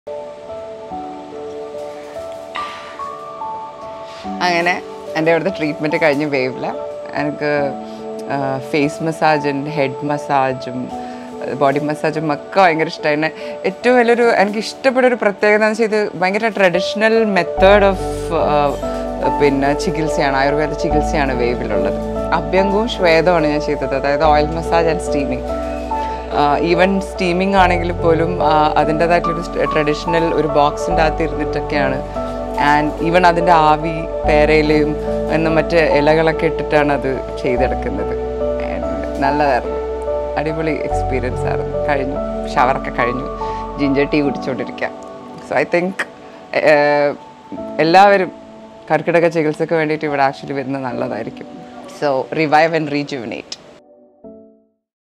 അങ്ങനെ എൻ്റെ അവിടുത്തെ ട്രീറ്റ്മെൻറ്റ് കഴിഞ്ഞ് വേവില്ല എനിക്ക് ഫേസ് മസാജും ഹെഡ് മസാജും ബോഡി മസാജും ഒക്കെ ഭയങ്കര ഇഷ്ടമാണ് ഏറ്റവും വലിയൊരു എനിക്ക് ഇഷ്ടപ്പെട്ട ഒരു പ്രത്യേകത എന്ന് വെച്ചാൽ ഇത് ഭയങ്കര ട്രഡീഷണൽ മെത്തേഡ് ഓഫ് പിന്നെ ചികിത്സയാണ് ആയുർവേദ ചികിത്സയാണ് വേവിലുള്ളത് അഭ്യങ്കവും ശ്വേതമാണ് ഞാൻ ചെയ്തത് അതായത് oil massage and steaming even steaming ആണെങ്കിൽ പോലും അതിൻ്റെതായിട്ടുള്ളൊരു ട്രഡീഷണൽ ഒരു ബോക്സിൻ്റെ അകത്ത് ഇരുന്നിട്ടൊക്കെയാണ് ആൻഡ് ഈവൻ അതിൻ്റെ ആവി പേരയിലയും എന്ന മറ്റ് ഇലകളൊക്കെ ഇട്ടിട്ടാണ് അത് ചെയ്തെടുക്കുന്നത് And നല്ലതായിരുന്നു അടിപൊളി എക്സ്പീരിയൻസ് ആയിരുന്നു കഴിഞ്ഞു ഷവറൊക്കെ കഴിഞ്ഞു ജിഞ്ചർ ടീ കുടിച്ചുകൊണ്ടിരിക്കാം സോ ഐ തിങ്ക് എല്ലാവരും കർക്കിടക ചികിത്സയ്ക്ക് വേണ്ടിയിട്ട് ഇവിടെ ആക്ച്വലി വരുന്നത് നല്ലതായിരിക്കും സോ റിവൈവ് ആൻഡ് റീജുവിനേറ്റ്